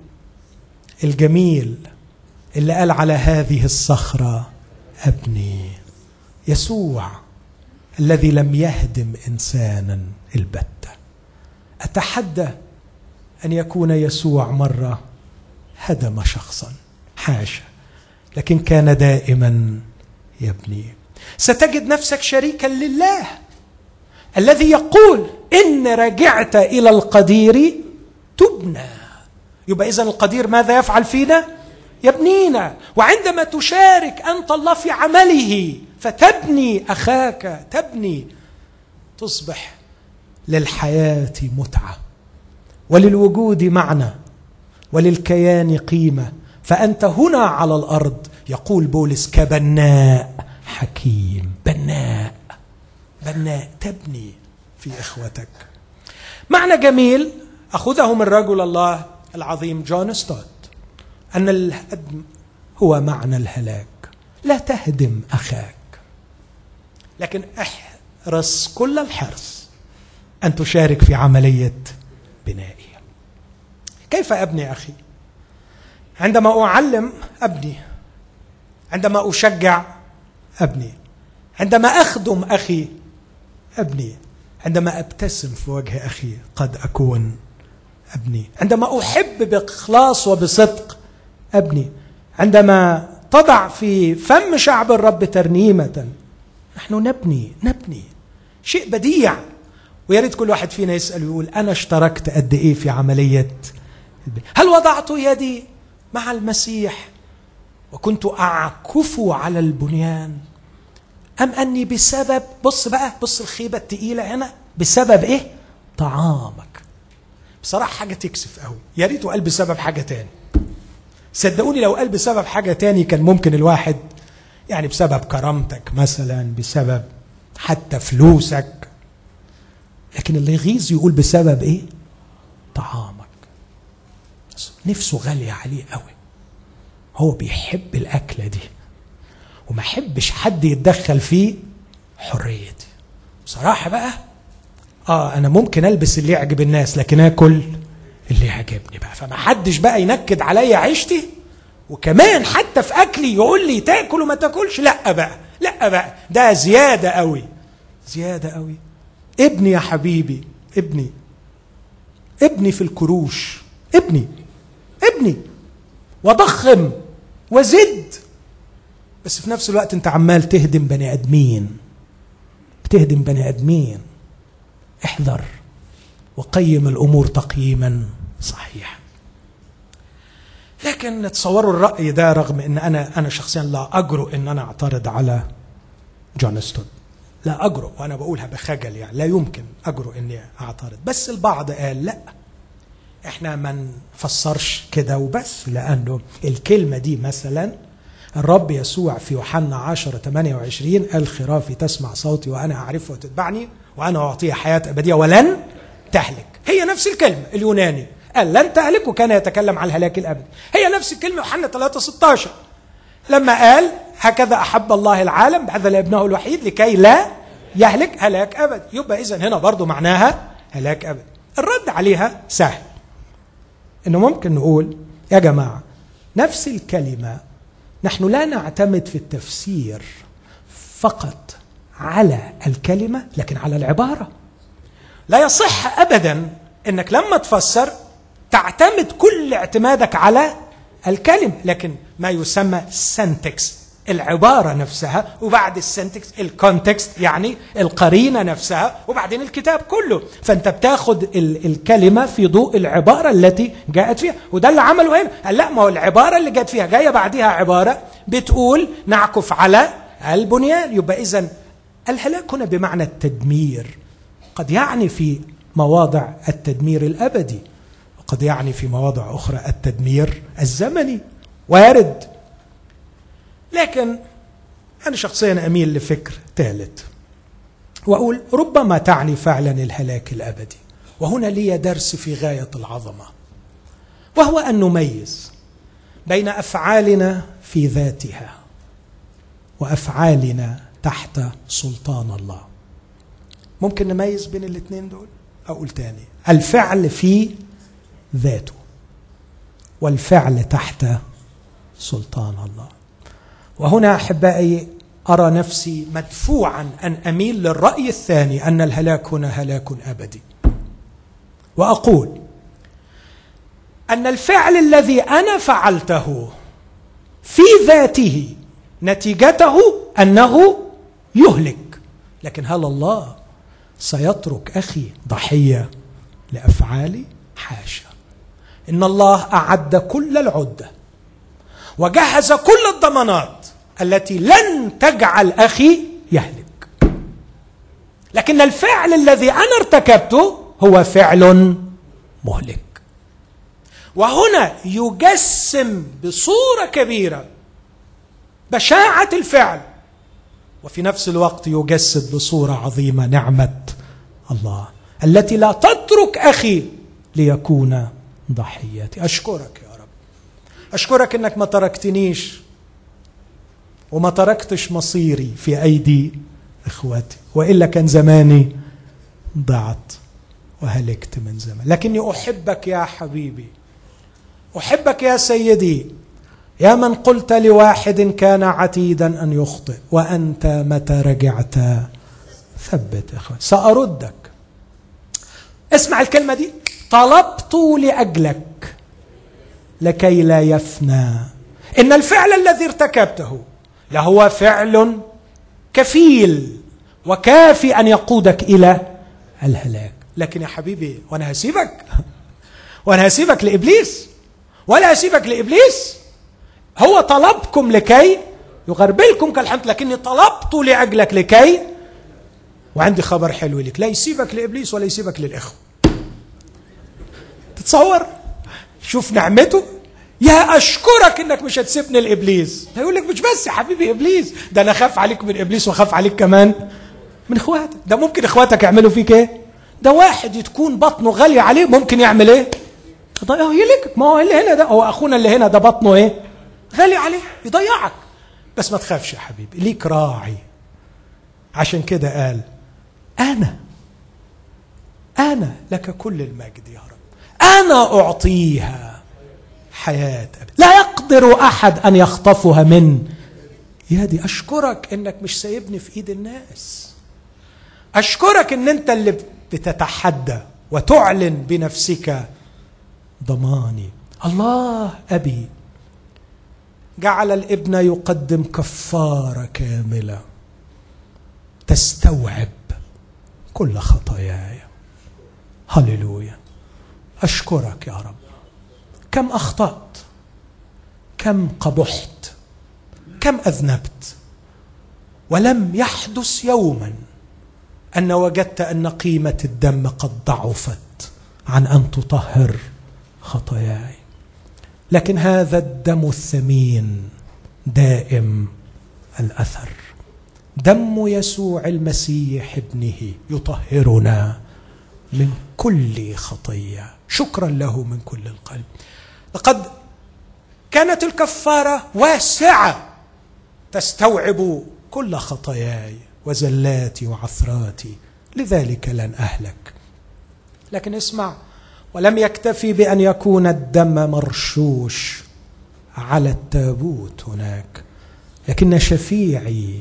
الجميل اللي قال على هذه الصخره ابني يسوع الذي لم يهدم انسانا البته اتحدى ان يكون يسوع مره هدم شخصا حاشا لكن كان دائما يبني ستجد نفسك شريكا لله الذي يقول ان رجعت الى القدير تبنى يبقى اذا القدير ماذا يفعل فينا يبنينا وعندما تشارك انت الله في عمله فتبني اخاك تبني تصبح للحياه متعه وللوجود معنى وللكيان قيمه فانت هنا على الارض يقول بولس كبناء حكيم بناء بناء تبني في اخوتك معنى جميل اخذه من رجل الله العظيم جون ستوت ان الهدم هو معنى الهلاك لا تهدم اخاك لكن احرص كل الحرص ان تشارك في عمليه بنائي كيف ابني اخي عندما اعلم ابني عندما اشجع ابني عندما اخدم اخي ابني عندما ابتسم في وجه اخي قد اكون ابني عندما احب باخلاص وبصدق ابني عندما تضع في فم شعب الرب ترنيمه نحن نبني نبني شيء بديع ويا ريت كل واحد فينا يسال ويقول انا اشتركت قد ايه في عمليه هل وضعت يدي مع المسيح وكنت اعكف على البنيان ام اني بسبب بص بقى بص الخيبه الثقيله هنا بسبب ايه طعامك بصراحه حاجه تكسف قوي يا ريته قال بسبب حاجه تاني صدقوني لو قال بسبب حاجه تاني كان ممكن الواحد يعني بسبب كرامتك مثلا بسبب حتى فلوسك لكن اللي يغيظ يقول بسبب ايه طعامك نفسه غالية عليه قوي هو بيحب الأكلة دي وما يحبش حد يتدخل فيه حريتي بصراحة بقى اه انا ممكن البس اللي يعجب الناس لكن اكل اللي يعجبني بقى فما حدش بقى ينكد عليا عيشتي وكمان حتى في اكلي يقول لي تاكل وما تاكلش لا بقى لا بقى ده زياده قوي زياده قوي ابني يا حبيبي ابني ابني في الكروش ابني ابني وضخم وزد بس في نفس الوقت انت عمال تهدم بني ادمين بتهدم بني ادمين احذر وقيم الامور تقييما صحيحا لكن تصوروا الراي ده رغم ان انا انا شخصيا لا اجرؤ ان انا اعترض على جون ستود لا اجرؤ وانا بقولها بخجل يعني لا يمكن اجرؤ اني اعترض بس البعض قال لا احنا ما نفسرش كده وبس لانه الكلمه دي مثلا الرب يسوع في يوحنا 10 28 قال خرافي تسمع صوتي وانا اعرفه وتتبعني وانا اعطيها حياه ابديه ولن تهلك هي نفس الكلمه اليوناني قال لن تهلك وكان يتكلم عن الهلاك الابدي هي نفس الكلمه يوحنا 3 16 لما قال هكذا احب الله العالم بهذا لابنه الوحيد لكي لا يهلك هلاك ابدي يبقى اذا هنا برضو معناها هلاك ابدي الرد عليها سهل انه ممكن نقول يا جماعه نفس الكلمه نحن لا نعتمد في التفسير فقط على الكلمه لكن على العباره لا يصح ابدا انك لما تفسر تعتمد كل اعتمادك على الكلمه لكن ما يسمى سنتكس العبارة نفسها وبعد السنتكس الكونتكست يعني القرينة نفسها وبعدين الكتاب كله فأنت بتاخد الكلمة في ضوء العبارة التي جاءت فيها وده اللي عمله هنا قال لا ما هو العبارة اللي جاءت فيها جاية بعدها عبارة بتقول نعكف على البنيان يبقى إذا الهلاك هنا بمعنى التدمير قد يعني في مواضع التدمير الأبدي وقد يعني في مواضع أخرى التدمير الزمني وارد لكن أنا شخصيا أميل لفكر ثالث وأقول ربما تعني فعلا الهلاك الأبدي وهنا لي درس في غاية العظمة وهو أن نميز بين أفعالنا في ذاتها وأفعالنا تحت سلطان الله ممكن نميز بين الاثنين دول أقول تاني الفعل في ذاته والفعل تحت سلطان الله وهنا احبائي ارى نفسي مدفوعا ان اميل للراي الثاني ان الهلاك هنا هلاك ابدي واقول ان الفعل الذي انا فعلته في ذاته نتيجته انه يهلك لكن هل الله سيترك اخي ضحيه لافعالي حاشا ان الله اعد كل العده وجهز كل الضمانات التي لن تجعل اخي يهلك لكن الفعل الذي انا ارتكبته هو فعل مهلك وهنا يجسم بصوره كبيره بشاعه الفعل وفي نفس الوقت يجسد بصوره عظيمه نعمه الله التي لا تترك اخي ليكون ضحيتي اشكرك يا رب اشكرك انك ما تركتنيش وما تركتش مصيري في ايدي اخواتي والا كان زماني ضعت وهلكت من زمان لكني احبك يا حبيبي احبك يا سيدي يا من قلت لواحد كان عتيدا ان يخطئ وانت متى رجعت ثبت اخواتي ساردك اسمع الكلمه دي طلبت لاجلك لكي لا يفنى ان الفعل الذي ارتكبته لهو فعل كفيل وكافي ان يقودك الى الهلاك لكن يا حبيبي وانا هسيبك وانا هسيبك لابليس ولا هسيبك لابليس هو طلبكم لكي يغربلكم كالحنط لكني طلبت لاجلك لكي وعندي خبر حلو لك لا يسيبك لابليس ولا يسيبك للاخوه تتصور شوف نعمته يا اشكرك انك مش هتسيبني لابليس هيقول لك مش بس يا حبيبي ابليس ده انا خاف عليك من ابليس وخاف عليك كمان من اخواتك ده ممكن اخواتك يعملوا فيك ايه ده واحد تكون بطنه غاليه عليه ممكن يعمل ايه يهلكك ما هو اللي هنا ده هو اخونا اللي هنا ده بطنه ايه غالي عليه يضيعك بس ما تخافش يا حبيبي ليك راعي عشان كده قال انا انا لك كل المجد يا رب انا اعطيها حياه أبد. لا يقدر احد ان يخطفها من يدي اشكرك انك مش سايبني في ايد الناس اشكرك ان انت اللي بتتحدى وتعلن بنفسك ضماني الله ابي جعل الابن يقدم كفاره كامله تستوعب كل خطاياي هللويا اشكرك يا رب كم اخطات كم قبحت كم اذنبت ولم يحدث يوما ان وجدت ان قيمه الدم قد ضعفت عن ان تطهر خطاياي لكن هذا الدم الثمين دائم الاثر دم يسوع المسيح ابنه يطهرنا من كل خطيه شكرا له من كل القلب لقد كانت الكفاره واسعه تستوعب كل خطاياي وزلاتي وعثراتي لذلك لن اهلك لكن اسمع ولم يكتفي بان يكون الدم مرشوش على التابوت هناك لكن شفيعي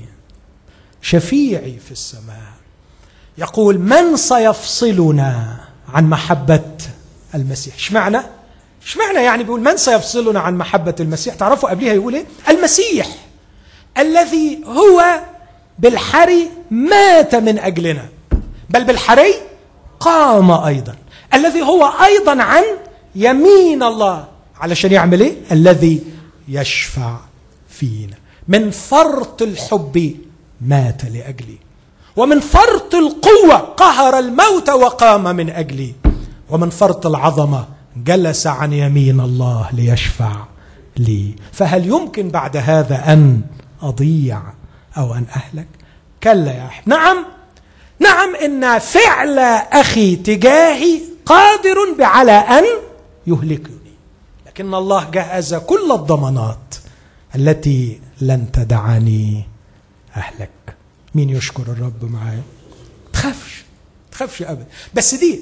شفيعي في السماء يقول من سيفصلنا عن محبه المسيح اشمعنى اشمعنى يعني بيقول من سيفصلنا عن محبه المسيح تعرفوا قبلها يقول ايه المسيح الذي هو بالحري مات من اجلنا بل بالحري قام ايضا الذي هو ايضا عن يمين الله علشان يعمل ايه الذي يشفع فينا من فرط الحب مات لاجلي ومن فرط القوه قهر الموت وقام من اجلي ومن فرط العظمه جلس عن يمين الله ليشفع لي فهل يمكن بعد هذا ان اضيع او ان اهلك كلا يا احب نعم نعم ان فعل اخي تجاهي قادر على ان يهلكني لكن الله جهز كل الضمانات التي لن تدعني اهلك مين يشكر الرب معايا تخافش تخافش ابدا بس دي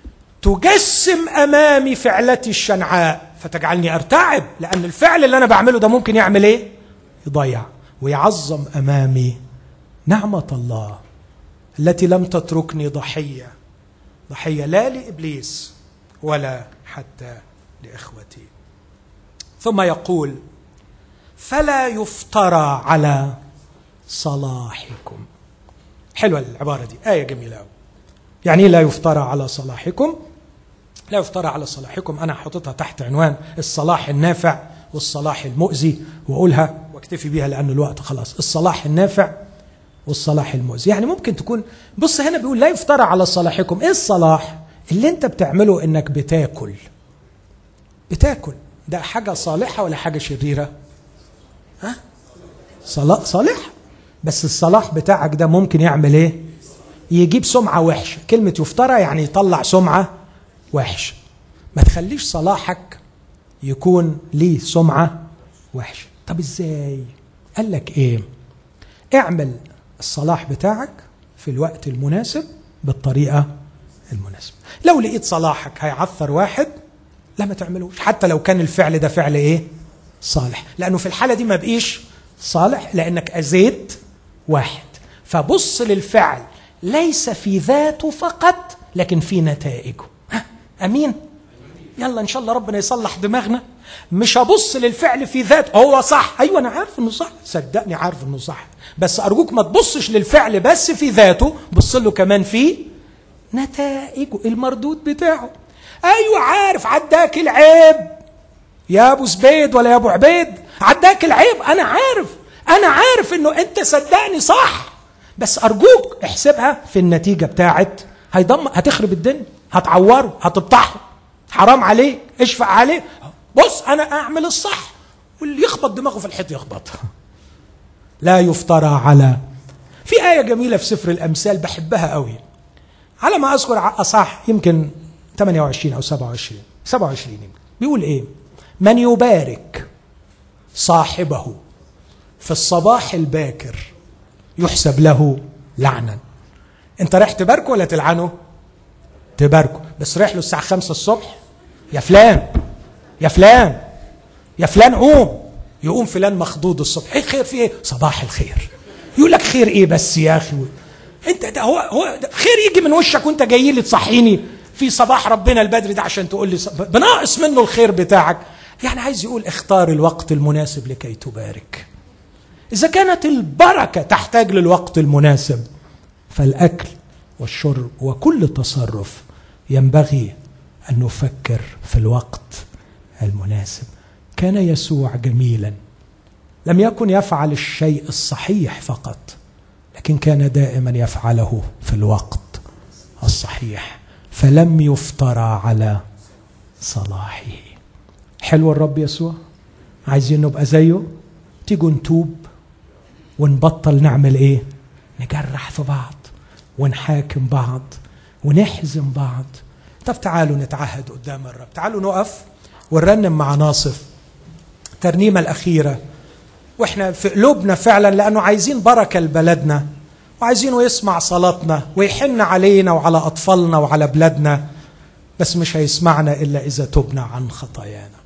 تجسم امامي فعلتي الشنعاء فتجعلني ارتعب لان الفعل اللي انا بعمله ده ممكن يعمل ايه يضيع ويعظم امامي نعمه الله التي لم تتركني ضحيه ضحيه لا لابليس ولا حتى لاخوتي ثم يقول فلا يفترى على صلاحكم حلوه العباره دي ايه جميله قوي يعني لا يفترى على صلاحكم لا يفترى على صلاحكم انا حاططها تحت عنوان الصلاح النافع والصلاح المؤذي واقولها واكتفي بيها لان الوقت خلاص الصلاح النافع والصلاح المؤذي يعني ممكن تكون بص هنا بيقول لا يفترى على صلاحكم ايه الصلاح اللي انت بتعمله انك بتاكل بتاكل ده حاجة صالحة ولا حاجة شريرة ها صلاح صالح بس الصلاح بتاعك ده ممكن يعمل ايه يجيب سمعة وحشة كلمة يفترى يعني يطلع سمعة وحشة ما تخليش صلاحك يكون ليه سمعة وحشة طب ازاي قال لك ايه اعمل الصلاح بتاعك في الوقت المناسب بالطريقة المناسبة لو لقيت صلاحك هيعثر واحد لا ما تعملوش حتى لو كان الفعل ده فعل ايه صالح لانه في الحالة دي ما بقيش صالح لانك اذيت واحد فبص للفعل ليس في ذاته فقط لكن في نتائجه ها امين يلا ان شاء الله ربنا يصلح دماغنا مش هبص للفعل في ذاته هو صح ايوه انا عارف انه صح صدقني عارف انه صح بس ارجوك ما تبصش للفعل بس في ذاته بص له كمان في نتائجه المردود بتاعه ايوه عارف عداك العيب يا ابو زبيد ولا يا ابو عبيد عداك العيب انا عارف انا عارف انه انت صدقني صح بس ارجوك احسبها في النتيجه بتاعت هيضم هتخرب الدنيا هتعوره هتبطحه حرام عليك اشفع عليه بص انا اعمل الصح واللي يخبط دماغه في الحيط يخبطها لا يفترى على في آية جميلة في سفر الأمثال بحبها قوي على ما أذكر أصح يمكن 28 أو 27 27 يمكن بيقول إيه من يبارك صاحبه في الصباح الباكر يحسب له لعنا انت رايح تباركه ولا تلعنه تباركه بس رايح له الساعة خمسة الصبح يا فلان يا فلان يا فلان قوم يقوم فلان مخضوض الصبح ايه خير في ايه صباح الخير يقول لك خير ايه بس يا اخي انت ده هو هو ده خير يجي من وشك وانت جاي لي تصحيني في صباح ربنا البدري ده عشان تقول لي صب... بناقص منه الخير بتاعك يعني عايز يقول اختار الوقت المناسب لكي تبارك اذا كانت البركه تحتاج للوقت المناسب فالاكل والشرب وكل تصرف ينبغي ان نفكر في الوقت المناسب كان يسوع جميلا لم يكن يفعل الشيء الصحيح فقط لكن كان دائما يفعله في الوقت الصحيح فلم يفترى على صلاحه حلو الرب يسوع عايزين نبقى زيه تيجوا نتوب ونبطل نعمل ايه نجرح في بعض ونحاكم بعض ونحزم بعض طب تعالوا نتعهد قدام الرب تعالوا نقف ونرنم مع ناصف الترنيمة الأخيرة واحنا في قلوبنا فعلا لأنه عايزين بركة لبلدنا وعايزينه يسمع صلاتنا ويحن علينا وعلى أطفالنا وعلى بلادنا بس مش هيسمعنا إلا إذا تبنا عن خطايانا